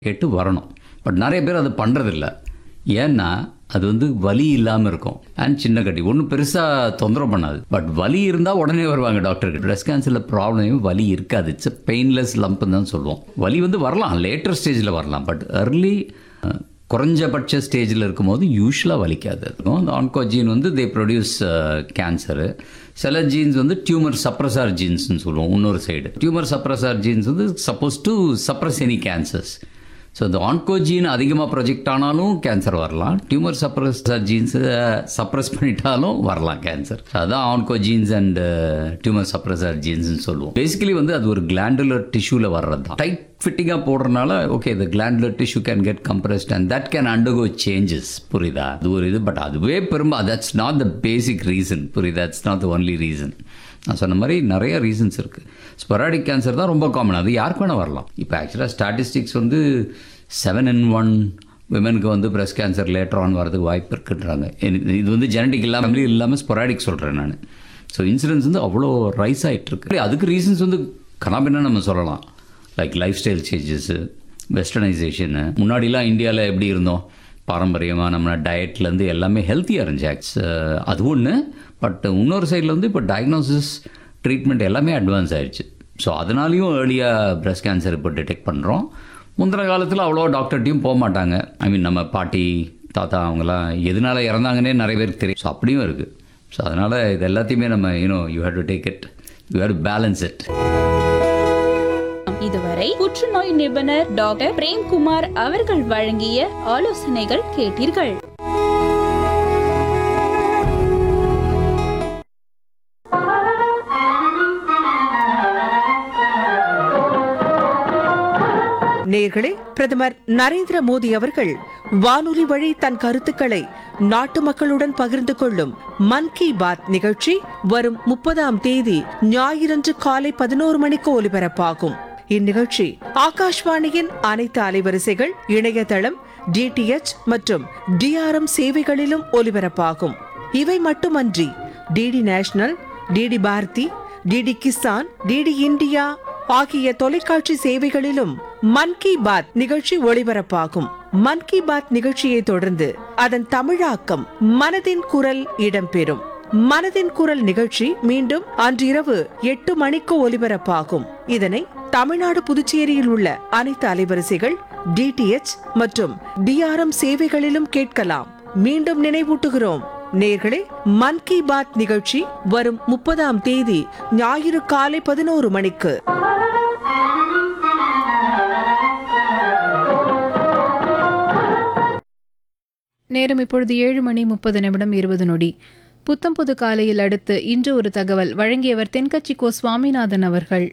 கேட்டு வரணும் பட் நிறைய பேர் அது பண்ணுறதில்ல ஏன்னா அது வந்து வலி இல்லாமல் இருக்கும் அண்ட் சின்ன கட்டி ஒன்றும் பெருசாக தொந்தரவு பண்ணாது பட் வலி இருந்தால் உடனே வருவாங்க டாக்டருக்கு பிரஸ்ட் கேன்சரில் ப்ராப்ளமே வலி இருக்காது இட்ஸ் பெயின்லெஸ் லம்ப்னு தான் சொல்லுவோம் வலி வந்து வரலாம் லேட்டர் ஸ்டேஜில் வரலாம் பட் early குறைஞ்சபட்ச ஸ்டேஜில் இருக்கும்போது யூஸ்வலாக வலிக்காது இருக்கும் அந்த ஆன்கோஜீன் வந்து தே ப்ரொடியூஸ் கேன்சரு சில ஜீன்ஸ் வந்து டியூமர் சப்ரஸார் ஜீன்ஸ்னு சொல்லுவோம் இன்னொரு சைடு டியூமர் சப்ரஸார் ஜீன்ஸ் வந்து supposed to suppress any cancers so இந்த ஆன்கோஜீன் அதிகமாக ப்ரொஜெக்ட் ஆனாலும் கேன்சர் வரலாம் டியூமர் சப்ரஸர் ஜீன்ஸை சப்ரஸ் பண்ணிட்டாலும் வரலாம் கேன்சர் அதான் ஆன்கோஜீன்ஸ் அண்ட் டியூமர் சப்ரஸர் ஜீன்ஸ்னு சொல்லுவோம் பேசிக்கலி வந்து அது ஒரு கிளாண்டுலர் டிஷ்யூவில் வர்றது தான் டைட் ஃபிட்டிங்காக போடுறதுனால okay the glandular tissue can get compressed and that can undergo changes புரியுதா அது ஒரு இது பட் அதுவே பெரும்பா that's not the basic reason புரியுதா that's not the only reason நான் சொன்ன மாதிரி நிறைய ரீசன்ஸ் இருக்குது ஸ்பொராடிக் கேன்சர் தான் ரொம்ப காமன் அது யாருக்கு வேணால் வரலாம் இப்போ ஆக்சுவலாக ஸ்டாட்டிஸ்டிக்ஸ் வந்து செவன் இன் ஒன் விமனுக்கு வந்து பிரஸ்ட் கேன்சர் லேட்டர் ஆன் வரதுக்கு வாய்ப்பு இருக்குன்றாங்க இது- இது வந்து ஜெனடிக் இல்லாமல் family இல்லாமல் ஸ்பொராடிக் சொல்கிறேன் நான் ஸோ இன்சூரன்ஸ் வந்து அவ்வளோ ரைஸ் ஆகிட்டு இருக்கு அதுக்கு ரீசன்ஸ் வந்து கனாபின்னா நம்ம சொல்லலாம் லைக் லைஃப் ஸ்டைல் சேஞ்சஸ்ஸு வெஸ்டர்னைசேஷனு முன்னாடிலாம் இந்தியாவில் எப்படி இருந்தோம் பாரம்பரியமாக நம்ம டயட்லேருந்து எல்லாமே ஹெல்த்தியாக இருந்துச்சு அது ஒன்று பட் இன்னொரு சைடில் வந்து இப்போ டயக்னோசிஸ் ட்ரீட்மெண்ட் எல்லாமே அட்வான்ஸ் ஆயிடுச்சு ஸோ அதனாலையும் ஏர்லியாக பிரஸ்ட் கேன்சர் இப்போ டிடெக்ட் பண்ணுறோம் முந்தின காலத்தில் அவ்வளோ டாக்டர்கிட்டையும் போக மாட்டாங்க ஐ மீன் நம்ம பாட்டி தாத்தா அவங்களாம் எதனால இறந்தாங்கன்னே நிறைய பேருக்கு தெரியும் ஸோ அப்படியும் இருக்குது ஸோ அதனால் இது எல்லாத்தையுமே நம்ம you know you have to take it you have to balance it இதுவரை புற்றுநோய் நிபுணர் டாக்டர் பிரேம்குமார் அவர்கள் வழங்கிய ஆலோசனைகள் கேட்டீர்கள் நேர்களே பிரதமர் நரேந்திர மோடி அவர்கள் வானொலி வழி தன் கருத்துக்களை நாட்டு மக்களுடன் பகிர்ந்து கொள்ளும் மன் கி பாத் நிகழ்ச்சி வரும் முப்பதாம் தேதி ஞாயிறன்று காலை பதினோரு மணிக்கு ஒலிபரப்பாகும் இந்நிகழ்ச்சி ஆகாஷ்வாணியின் அனைத்து அலைவரிசைகள் இணையதளம் டிடிஎச் மற்றும் டிஆர்எம் சேவைகளிலும் ஒலிபரப்பாகும் இவை மட்டுமன்றி DD national DD Bharati DD Kisan DD India ஆகிய தொலைக்காட்சி சேவைகளிலும் மன் கி பாத் நிகழ்ச்சி ஒளிபரப்பாகும் மன் கி பாத் நிகழ்ச்சியை தொடர்ந்து அதன் தமிழாக்கம் மனதின் குரல் இடம்பெறும் மனதின் குரல் நிகழ்ச்சி மீண்டும் அன்றிரவு எட்டு மணிக்கு ஒலிபரப்பாகும் இதனை தமிழ்நாடு புதுச்சேரியில் உள்ள அனைத்து அலைவரிசைகள் டிடிஎச் மற்றும் டிஆர்எம் சேவைகளிலும் கேட்கலாம் மீண்டும் நினைவூட்டுகிறோம் நேர்களே மன் கி பாத் நிகழ்ச்சி வரும் முப்பதாம் தேதி ஞாயிறு காலை பதினோரு மணிக்கு நேரம் இப்பொழுது ஏழு மணி முப்பது நிமிடம் இருபது நொடி புத்தம் புது காலையில் அடுத்து இன்று ஒரு தகவல் வழங்கியவர் தென்கட்சி கோ சுவாமிநாதன் அவர்கள்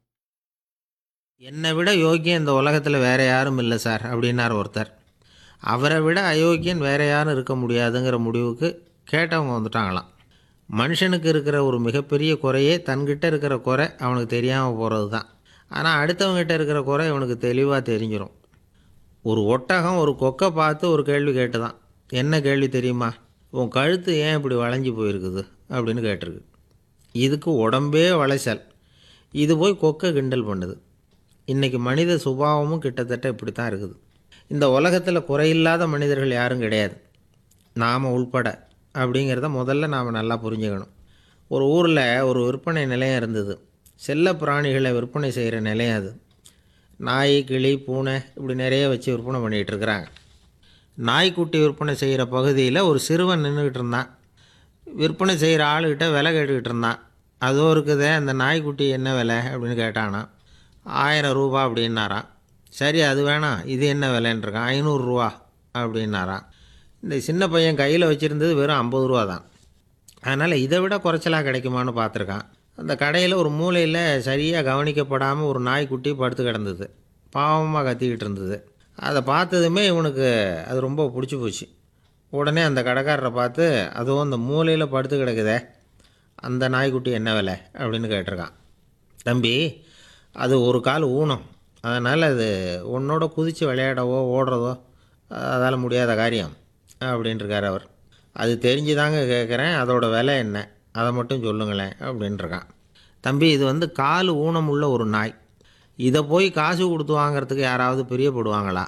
என்னை விட யோக்கியம் இந்த உலகத்தில் வேற யாரும் இல்லை சார் அப்படின்னார் ஒருத்தர் அவரை விட அயோக்கியன் வேற யாரும் இருக்க முடியாதுங்கிற முடிவுக்கு கேட்டவங்க வந்துட்டாங்களாம் மனுஷனுக்கு இருக்கிற ஒரு மிகப்பெரிய குறையே தன்கிட்ட இருக்கிற குறை அவனுக்கு தெரியாமல் போகிறது தான் ஆனால் அடுத்தவங்ககிட்ட இருக்கிற குறை இவனுக்கு தெளிவாக தெரிஞ்சிடும் ஒரு ஒட்டகம் ஒரு கொக்கை பார்த்து ஒரு கேள்வி கேட்டுதான் என்ன கேள்வி தெரியுமா உன் கழுத்து ஏன் இப்படி வளைஞ்சு போயிருக்குது அப்படின்னு கேட்டிருக்கு இதுக்கு உடம்பே வளைச்சல் இது போய் கொக்கை கிண்டல் பண்ணுது இன்றைக்கி மனித சுபாவமும் கிட்டத்தட்ட இப்படி தான் இருக்குது இந்த உலகத்தில் குறையில்லாத மனிதர்கள் யாரும் கிடையாது நாம் உள்பட அப்படிங்கிறத முதல்ல நாம் நல்லா புரிஞ்சுக்கணும் ஒரு ஊரில் ஒரு விற்பனை நிலையம் இருந்தது செல்ல பிராணிகளை விற்பனை செய்கிற நிலையம் அது நாய் கிளி பூனை இப்படி நிறைய வச்சு விற்பனை பண்ணிகிட்டு இருக்கிறாங்க நாய்க்குட்டி விற்பனை செய்கிற பகுதியில் ஒரு சிறுவன் நின்றுக்கிட்டு இருந்தான் விற்பனை செய்கிற ஆளுகிட்ட விலை கேட்டுக்கிட்டு இருந்தான் அதோ இருக்குதே அந்த நாய்க்குட்டி என்ன விலை அப்படின்னு கேட்டானா ஆயிரம் ரூபா அப்படின்னாராம் சரி அது வேணாம் இது என்ன விலைன்னு இருக்கான் ஐநூறுரூவா அப்படின்னாராம் இந்த சின்ன பையன் கையில் வச்சுருந்தது வெறும் ஐம்பது ரூபா தான் அதனால் இதை விட குறைச்சலாக கிடைக்குமான்னு பார்த்துருக்கான் அந்த கடையில் ஒரு மூலையில் சரியாக கவனிக்கப்படாமல் ஒரு நாய்க்குட்டி படுத்து கிடந்தது பாவமாக கத்திக்கிட்டு இருந்தது அதை பார்த்ததுமே இவனுக்கு அது ரொம்ப பிடிச்சி போச்சு உடனே அந்த கடைக்காரரை பார்த்து அதுவும் அந்த மூலையில் படுத்து கிடக்குதே அந்த நாய்க்குட்டி என்ன விலை அப்படின்னு கேட்டிருக்கான் தம்பி அது ஒரு கால் ஊனம் அதனால் அது உன்னோட குதித்து விளையாடவோ ஓடுறதோ அதால் முடியாத காரியம் அப்படின்ட்டுருக்கார் அவர் அது தெரிஞ்சு தாங்க கேட்குறேன் அதோட விலை என்ன அதை மட்டும் சொல்லுங்களேன் அப்படின்ட்டுருக்கான் தம்பி இது வந்து கால் ஊனம் உள்ள ஒரு நாய் இதை போய் காசு கொடுத்து வாங்குறதுக்கு யாராவது பிரியப்படுவாங்களா